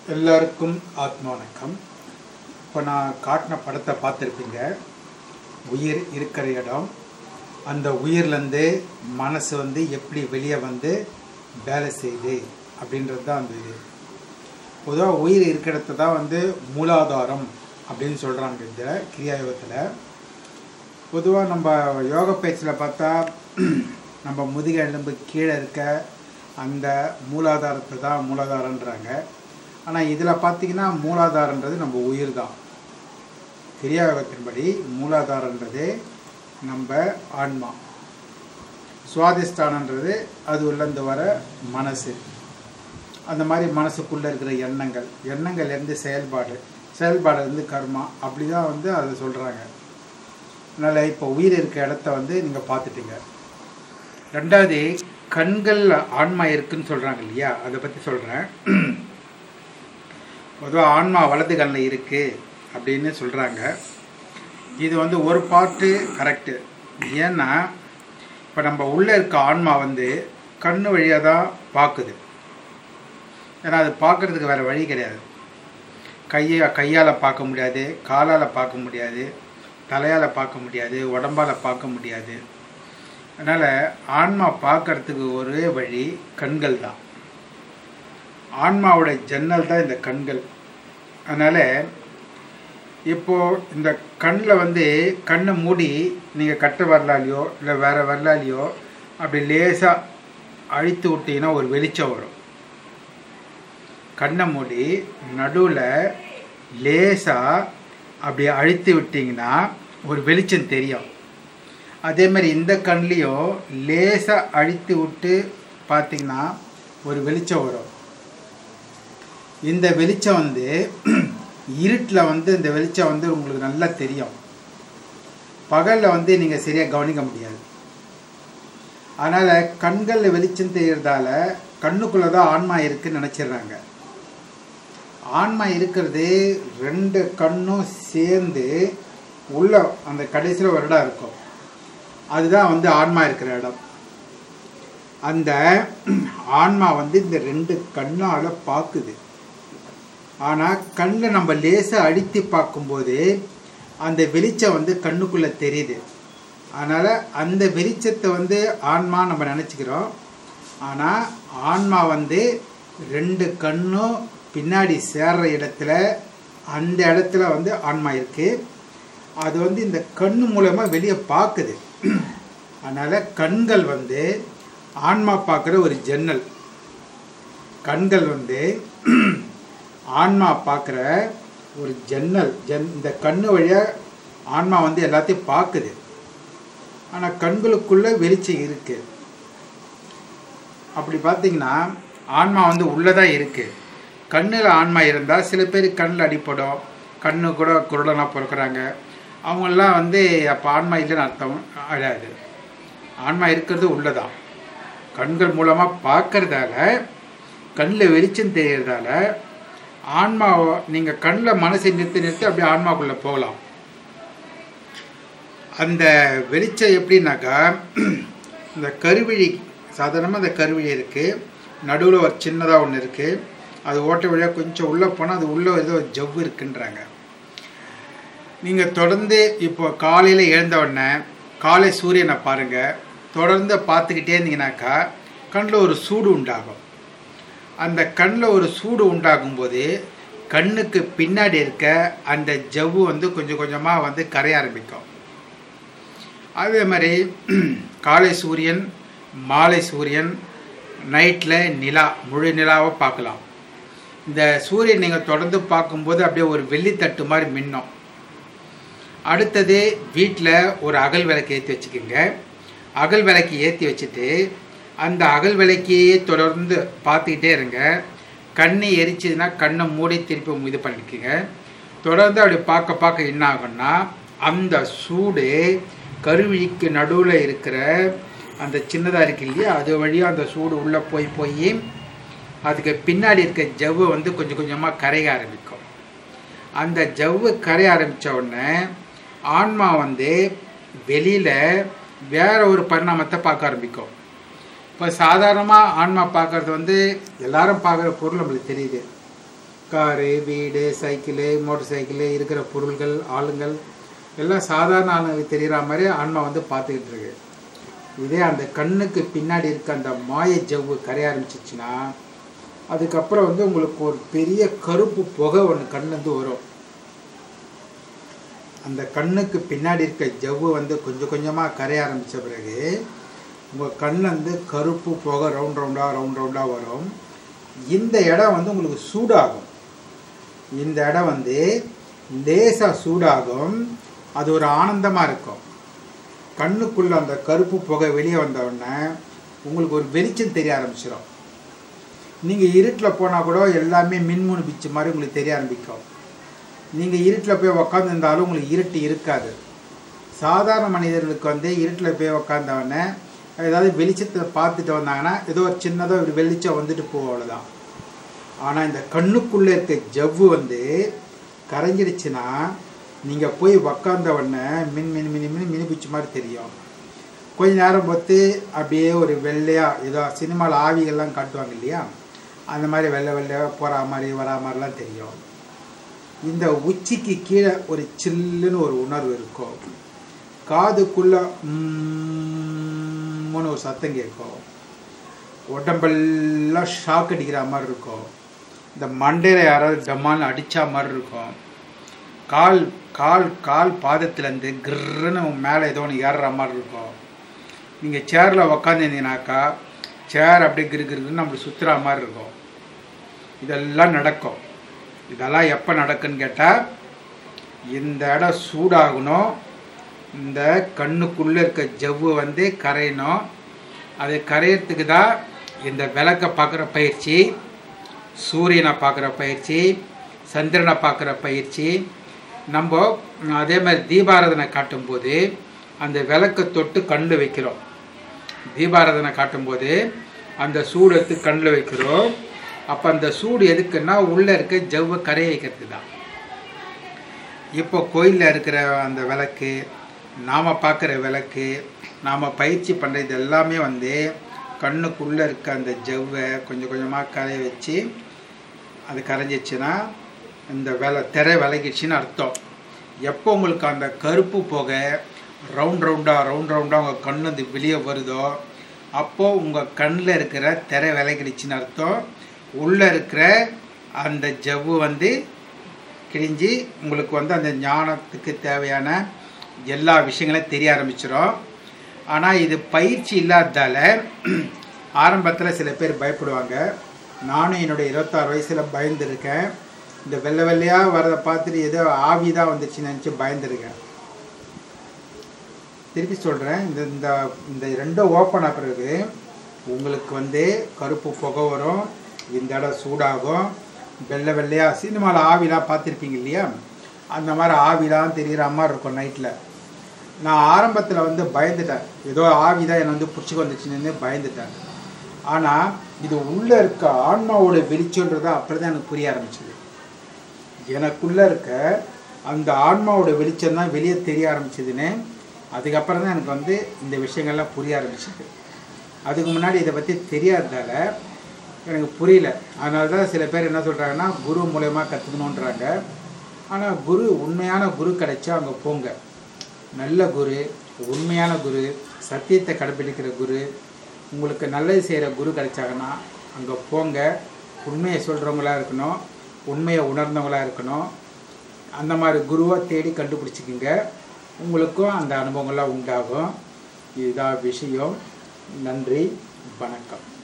எல்லாருக்கும் ஆத்ம வணக்கம் இப்போ நான் காட்டின படத்தை பார்த்துருப்பீங்க உயிர் இருக்கிற இடம் அந்த உயிர்லேருந்து மனசு வந்து எப்படி வெளியே வந்து வேலை செய்யுது அப்படின்றது தான் அந்த இது பொதுவாக உயிர் இருக்கிற இடத்த தான் வந்து மூலாதாரம் அப்படின்னு சொல்கிறாங்க இந்த கிரியாயோகத்தில் பொதுவாக நம்ம யோக பயிற்சியில் பார்த்தா நம்ம முதுகு எலும்பு கீழே இருக்க அந்த மூலாதாரத்தை தான் மூலாதாரன்றாங்க ஆனால் இதில் பார்த்தீங்கன்னா மூலாதாரன்றது நம்ம உயிர் தான் கிரியாயோகத்தின்படி மூலாதாரன்றது நம்ம ஆன்மா சுவாதிஷ்டானன்றது அது உள்ளேருந்து வர மனசு அந்த மாதிரி மனசுக்குள்ளே இருக்கிற எண்ணங்கள் எண்ணங்கள்லேருந்து செயல்பாடு செயல்பாடுலேருந்து கர்மா அப்படி தான் வந்து அதை சொல்கிறாங்க அதனால் இப்போ உயிர் இருக்க இடத்த வந்து நீங்கள் பார்த்துட்டீங்க ரெண்டாவது கண்கள் ஆன்மா இருக்குன்னு சொல்கிறாங்க இல்லையா அதை பற்றி சொல்கிறேன் பொதுவாக ஆன்மா வலது கண்ணில் இருக்குது அப்படின்னு சொல்கிறாங்க இது வந்து ஒரு பாட்டு கரெக்டு ஏன்னா இப்போ நம்ம உள்ளே இருக்க ஆன்மா வந்து கண் வழியாக தான் பார்க்குது ஏன்னா அது பார்க்குறதுக்கு வேறு வழி கிடையாது கையை கையால் பார்க்க முடியாது காலால் பார்க்க முடியாது தலையால் பார்க்க முடியாது உடம்பால் பார்க்க முடியாது அதனால் ஆன்மா பார்க்கறதுக்கு ஒரே வழி கண்கள் தான் ஆன்மாவோட ஜன்னல் தான் இந்த கண்கள் அதனால் இப்போது இந்த கண்ணில் வந்து கண்ணை மூடி நீங்கள் கட்ட வரலாலையோ இல்லை வேறு வரலாலையோ அப்படி லேசாக அழித்து விட்டீங்கன்னா ஒரு வெளிச்சம் வரும் கண்ணை மூடி நடுவில் லேசாக அப்படி அழித்து விட்டிங்கன்னா ஒரு வெளிச்சம் தெரியும் அதே மாதிரி இந்த கண்லேயும் லேசாக அழித்து விட்டு பார்த்தீங்கன்னா ஒரு வெளிச்சம் வரும் இந்த வெளிச்சம் வந்து இருட்டில் வந்து இந்த வெளிச்சம் வந்து உங்களுக்கு நல்லா தெரியும் பகலில் வந்து நீங்கள் சரியாக கவனிக்க முடியாது அதனால் கண்களில் வெளிச்சம் தெரியறதால கண்ணுக்குள்ளே தான் ஆன்மா இருக்குன்னு நினச்சிடுறாங்க ஆன்மா இருக்கிறது ரெண்டு கண்ணும் சேர்ந்து உள்ள அந்த கடைசியில் ஒரு இடம் இருக்கும் அதுதான் வந்து ஆன்மா இருக்கிற இடம் அந்த ஆன்மா வந்து இந்த ரெண்டு கண்ணால் பார்க்குது ஆனால் கண்ணில் நம்ம லேசாக அடித்து பார்க்கும்போது அந்த வெளிச்சம் வந்து கண்ணுக்குள்ளே தெரியுது அதனால் அந்த வெளிச்சத்தை வந்து ஆன்மா நம்ம நினச்சிக்கிறோம் ஆனால் ஆன்மா வந்து ரெண்டு கண்ணும் பின்னாடி சேர்ற இடத்துல அந்த இடத்துல வந்து ஆன்மா இருக்குது அது வந்து இந்த கண் மூலமாக வெளியே பார்க்குது அதனால் கண்கள் வந்து ஆன்மா பார்க்குற ஒரு ஜன்னல் கண்கள் வந்து ஆன்மா பார்க்குற ஒரு ஜன்னல் ஜன் இந்த கண்ணு வழியாக ஆன்மா வந்து எல்லாத்தையும் பார்க்குது ஆனால் கண்களுக்குள்ளே வெளிச்சம் இருக்குது அப்படி பார்த்தீங்கன்னா ஆன்மா வந்து உள்ளே தான் இருக்குது கண்ணில் ஆன்மா இருந்தால் சில பேர் கண்ணில் அடிப்படும் கண்ணு கூட குருடனாக பிறக்கிறாங்க அவங்கெல்லாம் வந்து அப்போ ஆன்மா இல்லைன்னு அர்த்தம் அழாது ஆன்மா இருக்கிறது உள்ளதான் கண்கள் மூலமாக பார்க்கறதால கண்ணில் வெளிச்சம் தெரியறதால ஆன்மா நீங்கள் கண்ணில் மனசை நிறுத்தி நிறுத்தி அப்படியே ஆன்மாக்குள்ளே போகலாம் அந்த வெளிச்சம் எப்படின்னாக்கா இந்த கருவிழி சாதாரணமாக அந்த கருவிழி இருக்குது நடுவில் ஒரு சின்னதாக ஒன்று இருக்குது அது ஓட்ட வழியாக கொஞ்சம் உள்ளே போனால் அது உள்ளே ஏதோ ஜவ்வு இருக்குன்றாங்க நீங்கள் தொடர்ந்து இப்போ காலையில் எழுந்த உடனே காலை சூரியனை பாருங்கள் தொடர்ந்து பார்த்துக்கிட்டே இருந்தீங்கன்னாக்கா கண்ணில் ஒரு சூடு உண்டாகும் அந்த கண்ணில் ஒரு சூடு உண்டாகும்போது கண்ணுக்கு பின்னாடி இருக்க அந்த ஜவ்வு வந்து கொஞ்சம் கொஞ்சமாக வந்து கரைய ஆரம்பிக்கும் அதே மாதிரி காலை சூரியன் மாலை சூரியன் நைட்டில் நிலா முழு நிலாவை பார்க்கலாம் இந்த சூரியன் நீங்கள் தொடர்ந்து பார்க்கும்போது அப்படியே ஒரு வெள்ளித்தட்டு மாதிரி மின்னும் அடுத்தது வீட்டில் ஒரு அகல் விளக்கு ஏற்றி வச்சுக்கோங்க அகல் விளக்கு ஏற்றி வச்சுட்டு அந்த அகல் விளக்கையே தொடர்ந்து பார்த்துக்கிட்டே இருங்க கண்ணை எரிச்சதுன்னா கண்ணை மூடி திருப்பி இது பண்ணிக்கோங்க தொடர்ந்து அப்படி பார்க்க பார்க்க என்ன ஆகும்னா அந்த சூடு கருவிழிக்கு நடுவில் இருக்கிற அந்த சின்னதாக இருக்கு இல்லையா அது வழியாக அந்த சூடு உள்ளே போய் போய் அதுக்கு பின்னாடி இருக்க ஜவ்வு வந்து கொஞ்சம் கொஞ்சமாக கரைய ஆரம்பிக்கும் அந்த ஜவ்வு கரைய ஆரம்பித்த உடனே ஆன்மா வந்து வெளியில் வேற ஒரு பரிணாமத்தை பார்க்க ஆரம்பிக்கும் இப்போ சாதாரணமாக ஆன்மா பார்க்கறது வந்து எல்லாரும் பார்க்குற பொருள் நம்மளுக்கு தெரியுது காரு வீடு சைக்கிளு மோட்டர் சைக்கிளு இருக்கிற பொருள்கள் ஆளுங்கள் எல்லாம் சாதாரண ஆளுங்களுக்கு தெரிகிற மாதிரி ஆன்மா வந்து பார்த்துக்கிட்டு இருக்கு இதே அந்த கண்ணுக்கு பின்னாடி இருக்க அந்த மாய ஜவ்வு கரைய ஆரம்பிச்சிச்சுன்னா அதுக்கப்புறம் வந்து உங்களுக்கு ஒரு பெரிய கருப்பு புகை ஒன்று கண்ணுலேருந்து வரும் அந்த கண்ணுக்கு பின்னாடி இருக்க ஜவ்வு வந்து கொஞ்சம் கொஞ்சமாக கரைய ஆரம்பித்த பிறகு உங்கள் கண் வந்து கருப்பு புகை ரவுண்ட் ரவுண்டாக ரவுண்ட் ரவுண்டாக வரும் இந்த இடம் வந்து உங்களுக்கு சூடாகும் இந்த இடம் வந்து லேசாக சூடாகும் அது ஒரு ஆனந்தமாக இருக்கும் கண்ணுக்குள்ளே அந்த கருப்பு புகை வெளியே வந்த உடனே உங்களுக்கு ஒரு வெளிச்சம் தெரிய ஆரம்பிச்சிடும் நீங்கள் இருட்டில் போனால் கூட எல்லாமே மின்முனு பிச்சு மாதிரி உங்களுக்கு தெரிய ஆரம்பிக்கும் நீங்கள் இருட்டில் போய் உக்காந்துருந்தாலும் உங்களுக்கு இருட்டு இருக்காது சாதாரண மனிதர்களுக்கு வந்து இருட்டில் போய் உக்காந்தவொடனே ஏதாவது வெளிச்சத்தை பார்த்துட்டு வந்தாங்கன்னா ஏதோ ஒரு சின்னதாக ஒரு வெளிச்சம் வந்துட்டு போகும் அவ்வளோதான் ஆனால் இந்த கண்ணுக்குள்ளே இருக்க ஜவ்வு வந்து கரைஞ்சிடுச்சுன்னா நீங்கள் போய் உக்காந்த உடனே மின் மின் மினி மினி மினி பிச்சு மாதிரி தெரியும் கொஞ்ச நேரம் பொறுத்து அப்படியே ஒரு வெள்ளையாக ஏதோ சினிமாவில் ஆவிகள்லாம் காட்டுவாங்க இல்லையா அந்த மாதிரி வெள்ளை வெள்ளையாக போகிற மாதிரி வரா மாதிரிலாம் தெரியும் இந்த உச்சிக்கு கீழே ஒரு சில்லுன்னு ஒரு உணர்வு இருக்கும் காதுக்குள்ள ம்னு ஒரு சத்தம் கேட்கும் உடம்பெல்லாம் ஷாக் அடிக்கிற மாதிரி இருக்கும் இந்த மண்டையில் யாராவது டம்மான்னு அடித்தா மாதிரி இருக்கும் கால் கால் கால் பாதத்துலேருந்து கிர்ன்னு மேலே ஏதோ ஒன்று ஏறுற மாதிரி இருக்கும் நீங்கள் சேரில் உக்காந்துருந்தீங்கனாக்கா சேர் அப்படியே கிரு கிருன்னு நம்மளுக்கு சுற்றுற மாதிரி இருக்கும் இதெல்லாம் நடக்கும் இதெல்லாம் எப்போ நடக்குன்னு கேட்டால் இந்த இடம் சூடாகணும் இந்த கண்ணுக்குள்ளே இருக்க ஜவ்வு வந்து கரையணும் அது கரையிறதுக்கு தான் இந்த விளக்கை பார்க்குற பயிற்சி சூரியனை பார்க்குற பயிற்சி சந்திரனை பார்க்குற பயிற்சி நம்ம அதே மாதிரி தீபாராதனை காட்டும்போது அந்த விளக்கை தொட்டு கண்ணில் வைக்கிறோம் தீபாராதனை காட்டும்போது அந்த சூடு எடுத்து கண்ணில் வைக்கிறோம் அப்போ அந்த சூடு எதுக்குன்னா உள்ளே இருக்க ஜவ்வை கரைய வைக்கிறது தான் இப்போ கோயிலில் இருக்கிற அந்த விளக்கு நாம் பார்க்குற விளக்கு நாம் பயிற்சி பண்ணுறது எல்லாமே வந்து கண்ணுக்குள்ளே இருக்க அந்த ஜவ்வை கொஞ்சம் கொஞ்சமாக கரைய வச்சு அது கரைஞ்சிச்சுன்னா இந்த விலை திரை விலகிடுச்சின்னு அர்த்தம் எப்போ உங்களுக்கு அந்த கருப்பு புகை ரவுண்ட் ரவுண்டாக ரவுண்ட் ரவுண்டாக உங்கள் கண் வந்து வெளியே வருதோ அப்போது உங்கள் கண்ணில் இருக்கிற திரை விலகிடுச்சின்னு அர்த்தம் உள்ளே இருக்கிற அந்த ஜவ்வு வந்து கிழிஞ்சி உங்களுக்கு வந்து அந்த ஞானத்துக்கு தேவையான எல்லா விஷயங்களையும் தெரிய ஆரம்பிச்சிடும் ஆனால் இது பயிற்சி இல்லாததால் ஆரம்பத்தில் சில பேர் பயப்படுவாங்க நானும் என்னுடைய இருபத்தாறு வயசில் பயந்துருக்கேன் இந்த வெள்ளை வெள்ளையாக வரதை பார்த்துட்டு ஏதோ ஆவி தான் வந்துச்சுன்னு நினச்சி பயந்துருக்கேன் திருப்பி சொல்கிறேன் இந்த இந்த இந்த ரெண்டும் ஓப்பன் ஆன பிறகு உங்களுக்கு வந்து கருப்பு புகை வரும் இந்த இடம் சூடாகும் வெள்ளை வெள்ளையாக சினிமாவில் ஆவிலாம் பார்த்துருப்பீங்க இல்லையா அந்த மாதிரி ஆவிலாம் தெரிகிற மாதிரி இருக்கும் நைட்டில் நான் ஆரம்பத்தில் வந்து பயந்துட்டேன் ஏதோ ஆவி தான் என்னை வந்து பிடிச்சிக்கு வந்துச்சுன்னு பயந்துட்டேன் ஆனால் இது உள்ளே இருக்க ஆன்மாவோட வெளிச்சன்றது அப்படி தான் எனக்கு புரிய ஆரம்பிச்சது எனக்குள்ளே இருக்க அந்த ஆன்மாவோட வெளிச்சம் தான் வெளியே தெரிய ஆரம்பிச்சதுன்னு அதுக்கப்புறம் தான் எனக்கு வந்து இந்த விஷயங்கள்லாம் புரிய ஆரம்பிச்சது அதுக்கு முன்னாடி இதை பற்றி தெரியாததால் எனக்கு புரியல அதனால தான் சில பேர் என்ன சொல்கிறாங்கன்னா குரு மூலயமா கற்றுக்கணுன்றாங்க ஆனால் குரு உண்மையான குரு கிடைச்சா அங்கே போங்க நல்ல குரு உண்மையான குரு சத்தியத்தை கடைப்பிடிக்கிற குரு உங்களுக்கு நல்லது செய்கிற குரு கிடைச்சாங்கன்னா அங்கே போங்க உண்மையை சொல்கிறவங்களா இருக்கணும் உண்மையை உணர்ந்தவங்களா இருக்கணும் அந்த மாதிரி குருவை தேடி கண்டுபிடிச்சிக்கிங்க உங்களுக்கும் அந்த அனுபவங்கள்லாம் உண்டாகும் இதுதான் விஷயம் நன்றி வணக்கம்